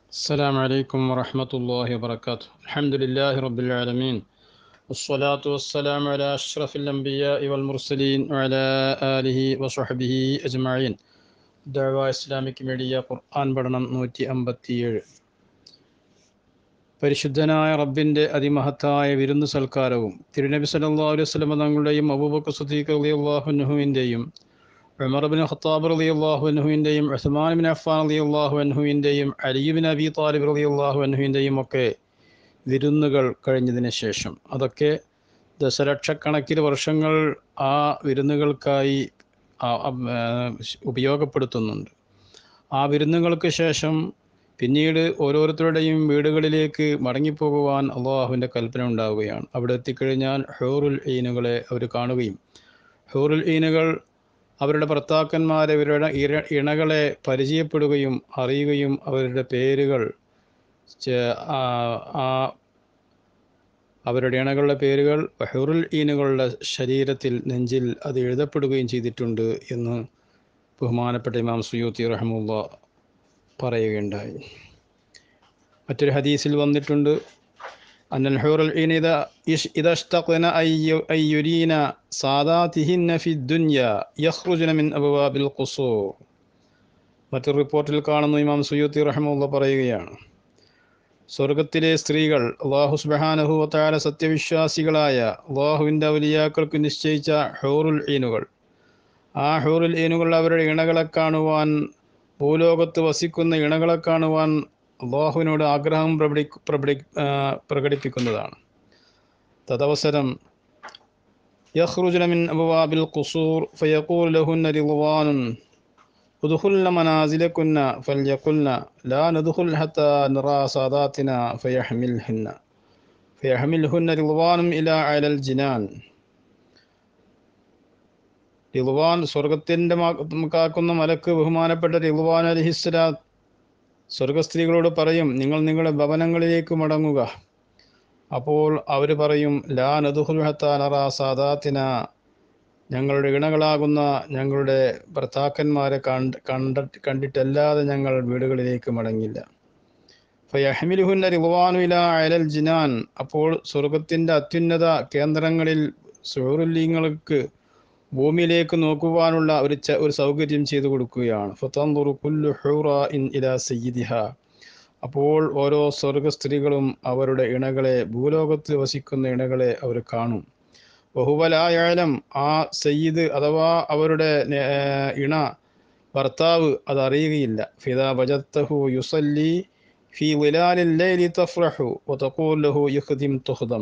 السلام عليكم ورحمة الله وبركاته الحمد لله رب العالمين والصلاة والسلام على أشرف الأنبياء والمرسلين وعلى آله وصحبه أجمعين دعوة Islamic media ഖുർആൻ പഠനം നൂറ്റി അമ്പത്തിയേഴ് പരിശുദ്ധനായ റബ്ബിൻ്റെ അതിമഹത്തായ വിരുന്ന് സൽക്കാരവും തിരുനബി സല്ലല്ലാഹു അലൈഹി വസല്ലം തങ്ങളുടെയും അബൂബക്കർ സിദ്ദീഖ് റളിയല്ലാഹു അൻഹുവിൻ്റെയും ഉമർ ബിൻ ഖത്താബ് റളിയല്ലാഹു അൻഹുവിൻ്റെയും ഉസ്മാൻ ബിൻ അഫ്ഫാൻ റളിയല്ലാഹു അൻഹുവിൻ്റെയും അലി ബിൻ അബി താലിബ് റളിയല്ലാഹു അൻഹുവിൻ്റെയും ഒക്കെ വിരുന്നുകൾ കഴിഞ്ഞതിന് ശേഷം അതൊക്കെ ദശലക്ഷക്കണക്കിന് വർഷങ്ങൾ ആ വിരുന്നുകൾക്കായി ആ- ആ- ആ, ഉപയോഗപ്പെടുത്തുന്നുണ്ട് ആ വിരുന്നുകൾക്ക് ശേഷം പിന്നീട് ഓരോരുത്തരുടെയും വീടുകളിലേക്ക് മടങ്ങിപ്പോകുവാൻ അള്ളാഹുവിൻ്റെ കൽപ്പന ഉണ്ടാവുകയാണ് അവിടെ എത്തിക്കഴിഞ്ഞാൽ ഹൂറുൽ ഈനുകളെ അവർ കാണുകയും ഹൂറുൽ ഈനുകൾ അവരുടെ ഭർത്താക്കന്മാരെ ഇവരുടെ ഇര ഇണകളെ പരിചയപ്പെടുകയും അറിയുകയും അവരുടെ പേരുകൾ ചെ- ആ ആ അവരുടെ ഇണകളുടെ പേരുകൾ ഹുറുൽ ഈനുകളുടെ ശരീരത്തിൽ നെഞ്ചിൽ അത് എഴുതപ്പെടുകയും ചെയ്തിട്ടുണ്ട് എന്ന് ബഹുമാനപ്പെട്ട ഇമാം സുയൂത്തി റഹമുല്ല പറയുകയുണ്ടായി മറ്റൊരു ഹദീസിൽ വന്നിട്ടുണ്ട് അന്നൽ ഹൂറുൽ ഈൻ ഇദ ഇഷ് ഇദ ഇഷ്തഖന അയ്യു അയ്യുരീന സാദാതിഹിന്ന ഫി ദുനിയ യഖ്റുജന മിൻ അബ്വാബിൽ ഖുസൂർ മറ്റൊരു റിപ്പോർട്ടിൽ കാണുന്നു ഇമാം സുയൂത്തി റഹമുല്ല പറയുകയാണ് സ്വർഗത്തിലെ സ്ത്രീകൾ അള്ളാഹു സുബ്ഹാനഹു വതആല സത്യവിശ്വാസികളായ അള്ളാഹുവിൻ്റെ ഔലിയാക്കൾക്ക് നിശ്ചയിച്ച ഹൂറുൽ ഈനുകൾ ആ ഹൂറുൽ ഈനുകൾ അവരുടെ ഇണകളെ കാണുവാൻ ഭൂലോകത്ത് വസിക്കുന്ന ഇണകളെ കാണുവാൻ അള്ളാഹുവിനോട് ആഗ്രഹം പ്രകടി പ്രകടി ആ, പ്രകടിപ്പിക്കുന്നതാണ് തദവസരം യഖ്റുജന മിൻ അബ്വാബിൽ ഖുസൂർ ഫയഖൂൽ ലഹുന്ന റിദ്വാനുൻ ادخلن منازلكن فليقلن لا ندخل حتى نرى ساداتنا فيحملهن فيحملهن رضوان إلى على الجنان റിളുവാൻ സ്വർഗത്തിൻ്റെ കാക്കുന്ന മലക്ക് ബഹുമാനപ്പെട്ട റിളുവാൻ അലഹിസ്ലാം സ്വർഗസ്ത്രീകളോട് പറയും നിങ്ങൾ നിങ്ങളുടെ ഭവനങ്ങളിലേക്ക് മടങ്ങുക അപ്പോൾ അവർ പറയും ലാ നദുഹുൽ ഹത്താ നറാ സാദാത്തിന ഞങ്ങളുടെ ഇണകളാകുന്ന ഞങ്ങളുടെ ഭർത്താക്കന്മാരെ കണ്ട് കണ്ട കണ്ടിട്ടല്ലാതെ ഞങ്ങൾ വീടുകളിലേക്ക് മടങ്ങില്ല ഫയഹമിലുഹുന്ന റിവാനുല അയലൽ ജിനാൻ അപ്പോൾ സ്വർഗത്തിൻ്റെ അത്യുന്നത കേന്ദ്രങ്ങളിൽ സുഹൃലിങ്ങൾക്ക് ഭൂമിയിലേക്ക് നോക്കുവാനുള്ള ഒരു ച ഒരു സൗകര്യം ചെയ്തു കൊടുക്കുകയാണ് ഫതൻദുറു കുല്ലു ഹൂറ ഇൻ ഇലാ സയ്യിദിഹ അപ്പോൾ ഓരോ സ്വർഗ സ്ത്രീകളും അവരുടെ ഇണകളെ ഭൂലോകത്ത് വസിക്കുന്ന ഇണകളെ അവർ കാണും ബഹുവലായാലും ആ സയ്യിദ് അഥവാ അവരുടെ നെ- ഏർ ഇണ ഭർത്താവ് അത് അറിയുകയില്ല ഫിദാ ബജത്തഹു യുസല്ലി ഫി വിലാലിൽ ലൈലി തഫ്രഹു വതഖൂൽ ലഹു യുഖ്ദിം തുഹ്ദം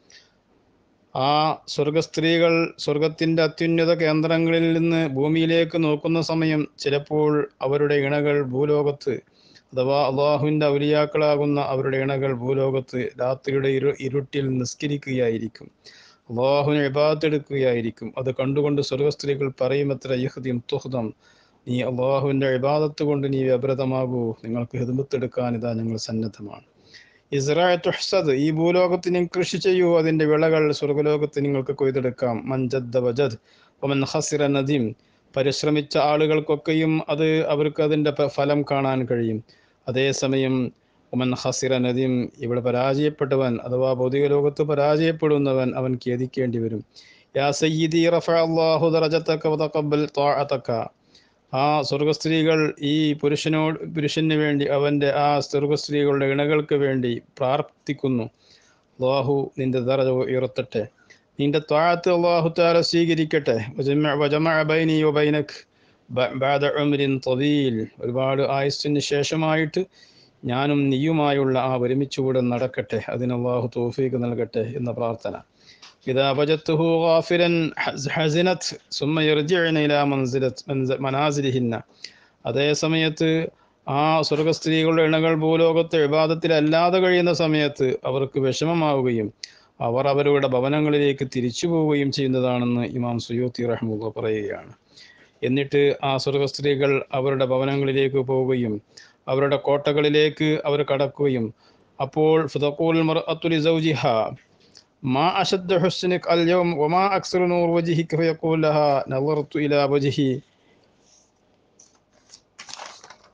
ആ സ്വർഗസ്ത്രീകൾ സ്വർഗത്തിൻ്റെ അത്യുന്നത കേന്ദ്രങ്ങളിൽ നിന്ന് ഭൂമിയിലേക്ക് നോക്കുന്ന സമയം ചിലപ്പോൾ അവരുടെ ഇണകൾ ഭൂലോകത്ത് അഥവാ അള്ളാഹുവിൻ്റെ ഔലിയാക്കളാകുന്ന അവരുടെ ഇണകൾ ഭൂലോകത്ത് രാത്രിയുടെ ഇരു ഇരുട്ടിൽ നിസ്കരിക്കുകയായിരിക്കും അള്ളാഹുവിനെ ഇബാദത്തെടുക്കുകയായിരിക്കും അത് കണ്ടുകൊണ്ട് സ്വർഗസ്ത്രീകൾ പറയുമത്ര യഹ്ദിം തുഹ്ദം നീ അള്ളാഹുവിൻ്റെ ഇബാദത്ത് കൊണ്ട് നീ വ്യഭ്രതമാകൂ നിങ്ങൾക്ക് ഹിദ്മത്തെടുക്കാൻ ഇതാ ഞങ്ങൾ സന്നദ്ധമാണ് ഇസ്രായ തുഹ്സദ് ഈ ഭൂലോകത്ത് നിങ്ങൾ കൃഷി ചെയ്യൂ അതിൻ്റെ വിളകൾ സ്വർഗലോകത്ത് നിങ്ങൾക്ക് കൊയ്തെടുക്കാം മഞ്ചദ്ദ വജദ് ഒമൻ ഹസിറ നദീം പരിശ്രമിച്ച ആളുകൾക്കൊക്കെയും അത് അവർക്ക് അതിൻ്റെ പ- ഫലം കാണാൻ കഴിയും അതേസമയം ഒമൻ ഹസിറ നദീം ഇവിടെ പരാജയപ്പെട്ടവൻ അഥവാ ഭൗതിക ലോകത്ത് പരാജയപ്പെടുന്നവൻ അവൻ ഖേദിക്കേണ്ടി വരും യാ സയ്യിദി റഫ അല്ലാഹു ദറജതക വതഖബ്ബൽ ത്വാഅതക ആ സ്വർഗസ്ത്രീകൾ ഈ പുരുഷനോട് പുരുഷന് വേണ്ടി അവൻ്റെ ആ സ്വർഗസ്ത്രീകളുടെ ഇണകൾക്ക് വേണ്ടി പ്രാർത്ഥിക്കുന്നു അള്ളാഹു നിന്റെ ദറജ ഉയർത്തട്ടെ നിന്റെ ത്വാഴത്ത് അള്ളാഹു താല സ്വീകരിക്കട്ടെ വജമഅ- വജമഅ ബൈനി വബൈനക് ബ- ബഅദ ഉംരിൻ തവീൽ ഒരുപാട് ആയുസ്സിന് ശേഷമായിട്ട് ഞാനും നീയുമായുള്ള ആ ഒരുമിച്ചുകൂടെ നടക്കട്ടെ അതിന് അള്ളാഹു തോഫീക്ക് നൽകട്ടെ എന്ന പ്രാർത്ഥന إذا وجدته غافلا حز- حزنت ثم يرجعن إلى منزلت منز- منازلهن അതേ സമയത്ത് ആ സ്വർഗസ്ത്രീകളുടെ ഇണകൾ ഭൂലോകത്തെ വിവാദത്തിലല്ലാതെ കഴിയുന്ന സമയത്ത് അവർക്ക് വിഷമമാവുകയും അവർ അവരുടെ ഭവനങ്ങളിലേക്ക് തിരിച്ചു പോവുകയും ചെയ്യുന്നതാണെന്ന് ഇമാം സുയൂത്തി റഹ്മുള്ള പറയുകയാണ് എന്നിട്ട് ആ സ്വർഗസ്ത്രീകൾ അവരുടെ ഭവനങ്ങളിലേക്ക് പോവുകയും അവരുടെ കോട്ടകളിലേക്ക് അവർ കടക്കുകയും അപ്പോൾ ഫതഖൂൽ മർഅത്തു ലിസൗജിഹ ما أشد حسنك اليوم وما أكثر نور وجهك فيقول لها نظرت إلى وجهي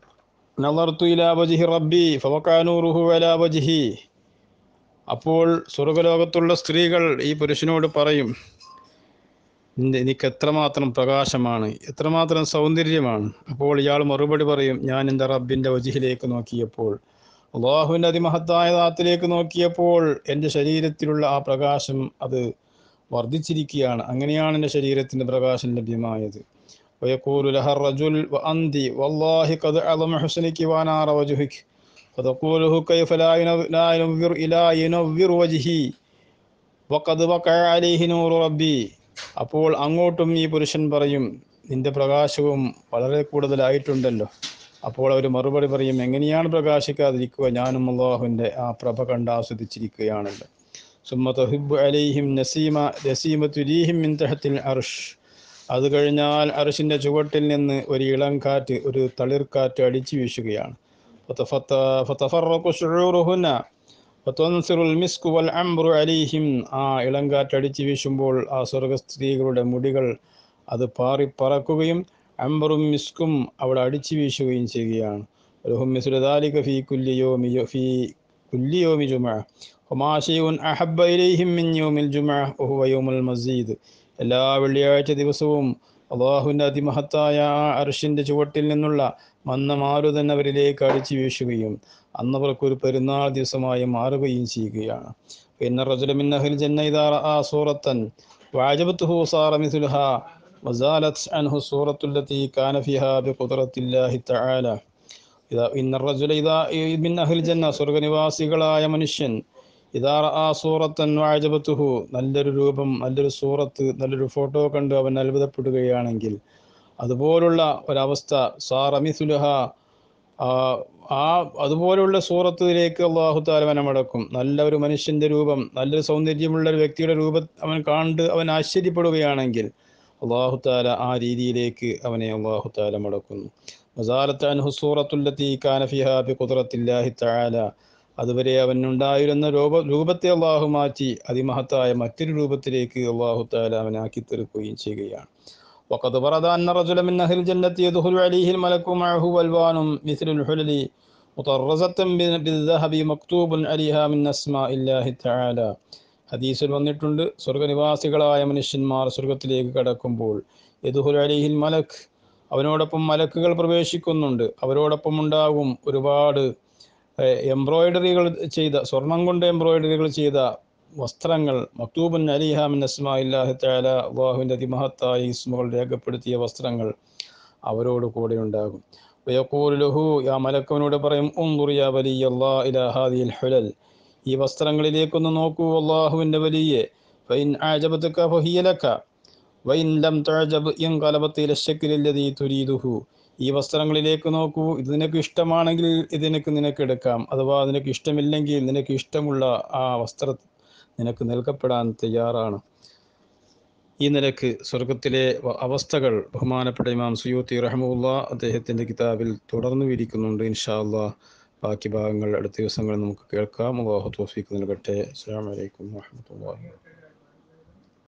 നളർത്തു ഇലാ വജിഹി റബ്ബി ഫവക്കാനൂറുഹു അലാ വജിഹി അപ്പോൾ സ്വർഗലോകത്തുള്ള സ്ത്രീകൾ ഈ പുരുഷനോട് പറയും "നിന്റെ- എനിക്ക് എത്രമാത്രം പ്രകാശമാണ് എത്രമാത്രം സൗന്ദര്യമാണ് അപ്പോൾ ഇയാൾ മറുപടി പറയും ഞാൻ എൻ്റെ റബ്ബിൻ്റെ വജിഹിലേക്ക് നോക്കിയപ്പോൾ അള്ളാഹുവിൻ്റെ അതിമഹത്തായ ദാത്തിലേക്ക് നോക്കിയപ്പോൾ എൻ്റെ ശരീരത്തിലുള്ള ആ പ്രകാശം അത് വർദ്ധിച്ചിരിക്കുകയാണ് അങ്ങനെയാണ് എൻ്റെ ശരീരത്തിൻ്റെ പ്രകാശം ലഭ്യമായത് ويقول لها الرجل وأنت والله قد أعظم حسنك ونار وجهك فتقول له كيف لا ينو- لا ينور إلى ينور وجهي وقد وقع عليه نور ربي അപ്പോൾ അങ്ങോട്ടും ഈ പുരുഷൻ പറയും നിന്റെ പ്രകാശവും വളരെ കൂടുതലായിട്ടുണ്ടല്ലോ അപ്പോൾ അവർ മറുപടി പറയും എങ്ങനെയാണ് പ്രകാശിക്കാതിരിക്കുക ഞാനും അള്ളാഹുവിൻ്റെ ആ പ്രഭ കണ്ട് ആസ്വദിച്ചിരിക്കുകയാണല്ലോ സുമ്മ തഹിബ് അലൈഹിം നസീമ നസീമത്തു രീഹിം മിൻ തഹത്തിൽ അർഷ് അത് കഴിഞ്ഞാൽ അർഷിൻ്റെ ചുവട്ടിൽ നിന്ന് ഒരു ഇളം കാറ്റ് ഒരു തളിർക്കാറ്റ് അടിച്ചു വീശുകയാണ് فتفت- فتفرق شعورهن وتنصر المسك والعنبر عليهم ആ ഇളങ്കാറ്റ് അടിച്ചു വീശുമ്പോൾ ആ സ്വർഗ സ്ത്രീകളുടെ മുടികൾ അത് പാറി പറക്കുകയും അമ്പറും മിസ്കും അവിടെ അടിച്ചു വീശുകയും ചെയ്യുകയാണ് ولهم مثل ذلك في كل يوم في كل يوم جمعة وما شيء أحب إليهم من يوم الجمعة وهو يوم المزيد എല്ലാ വെള്ളിയാഴ്ച ദിവസവും അള്ളാഹുവിൻ്റെ അതിമഹത്തായ ആ അർഷിൻ്റെ ചുവട്ടിൽ നിന്നുള്ള മന്ന മാരുതൻ അവരിലേക്ക് അടിച്ചു വീശുകയും അന്നവർക്ക് ഒരു പെരുന്നാൾ ദിവസമായി മാറുകയും ചെയ്യുകയാണ് പിന്നെ റജുലമിൻ അഹ്ൽ ജന്ന ഇദാ റആ സൂറത്തൻ വഅജബത്തുഹു സാറ മിസ്ലുഹ വസാലത് അൻഹു സൂറത്തുല്ലതി കാന ഫിഹാ ബിഖുദ്റത്തില്ലാഹി തആല ഇതാ ഇന്ന റജുല ഇദാ മിൻ അഹ്ൽ ജന്ന സ്വർഗ്ഗനിവാസികളായ മനുഷ്യൻ ഇതാ ആ സൂറത്തൻ വാജബത്തുഹു നല്ലൊരു രൂപം നല്ലൊരു സൂറത്ത് നല്ലൊരു ഫോട്ടോ കണ്ട് അവൻ അത്ഭുതപ്പെടുകയാണെങ്കിൽ അതുപോലുള്ള ഒരവസ്ഥ സാറമിസുലഹ ആ അതുപോലുള്ള സൂറത്തിലേക്ക് അള്ളാഹു താലവനെ മടക്കും നല്ല ഒരു മനുഷ്യന്റെ രൂപം നല്ലൊരു സൗന്ദര്യമുള്ള ഒരു വ്യക്തിയുടെ രൂപം അവൻ കണ്ട് അവൻ ആശ്ചര്യപ്പെടുകയാണെങ്കിൽ അള്ളാഹു താല ആ രീതിയിലേക്ക് അവനെ അള്ളാഹു താല മടക്കുന്നു മസാലത്ത് അൻഹു സൂറത്തുല്ലത്തി കാനഫിഹാ ബി ഖുദ്റത്തില്ലാഹി തആല അതുവരെ അവനുണ്ടായിരുന്ന രൂപ രൂപത്തെ അള്ളാഹു മാറ്റി അതിമഹത്തായ മറ്റൊരു രൂപത്തിലേക്ക് അള്ളാഹു താല അവനാക്കി തീർക്കുകയും ചെയ്യുകയാണ് وقد ورد أن رجلا من أهل الجنة يدخل عليه الملك معه ألوان مثل الحلل مطرزة بالذهب مكتوب عليها من أسماء الله تعالى ഹദീസിൽ വന്നിട്ടുണ്ട് സ്വർഗനിവാസികളായ മനുഷ്യന്മാർ സ്വർഗത്തിലേക്ക് കടക്കുമ്പോൾ യദുഹുൽ അലിഹിൽ മലക് അവനോടൊപ്പം മലക്കുകൾ പ്രവേശിക്കുന്നുണ്ട് അവരോടൊപ്പം ഉണ്ടാകും ഒരുപാട് എംബ്രോയിഡറികൾ ചെയ്ത സ്വർണം കൊണ്ട് എംബ്രോയിഡറികൾ ചെയ്ത വസ്ത്രങ്ങൾ മക്തൂബൻ അലിഹാമിൻ അസ്മാഇല്ലാഹി തആല അള്ളാഹുവിൻ്റെ അതിമഹത്തായ ഇസ്മുകൾ രേഖപ്പെടുത്തിയ വസ്ത്രങ്ങൾ അവരോട് കൂടെ ഉണ്ടാകും വയക്കൂൽ ലഹു യാ മലക്കവനോട് പറയും ഉൻദുർ യാ വലിയ അല്ലാ ഇലാ ഹാദിഹിൽ ഹുലൽ ഈ വസ്ത്രങ്ങളിലേക്കൊന്ന് നോക്കൂ അള്ളാഹുവിൻ്റെ വലിയ ഫൈൻ ആജബത്തുക ഫഹിയലക വൈൻ ലം തുഅജബ് ഇൻഖലബത്ത് ഇല ശക്ലിൽ ലദീ തുരീദുഹു ഈ വസ്ത്രങ്ങളിലേക്ക് നോക്കൂ ഇത് നിനക്ക് ഇഷ്ടമാണെങ്കിൽ ഇത് നിനക്ക് നിനക്ക് എടുക്കാം അഥവാ നിനക്ക് ഇഷ്ടമില്ലെങ്കിൽ നിനക്ക് ഇഷ്ടമുള്ള ആ വസ്ത്ര നിനക്ക് നൽകപ്പെടാൻ തയ്യാറാണ് ഈ നിലക്ക് സ്വർഗത്തിലെ വ- അവസ്ഥകൾ ബഹുമാനപ്പെട്ട ഇമാം സുയൂത്തി റഹമുല്ല അദ്ദേഹത്തിൻ്റെ കിതാബിൽ തുടർന്നു വിരിക്കുന്നുണ്ട് ഇൻഷാ അള്ളാ ബാക്കി ഭാഗങ്ങൾ അടുത്ത ദിവസങ്ങളിൽ നമുക്ക് കേൾക്കാം അള്ളാഹു തോഫീക്ക് നൽകട്ടെ അസ്സാം വലൈക്കും വാഹമത്തല്ലാ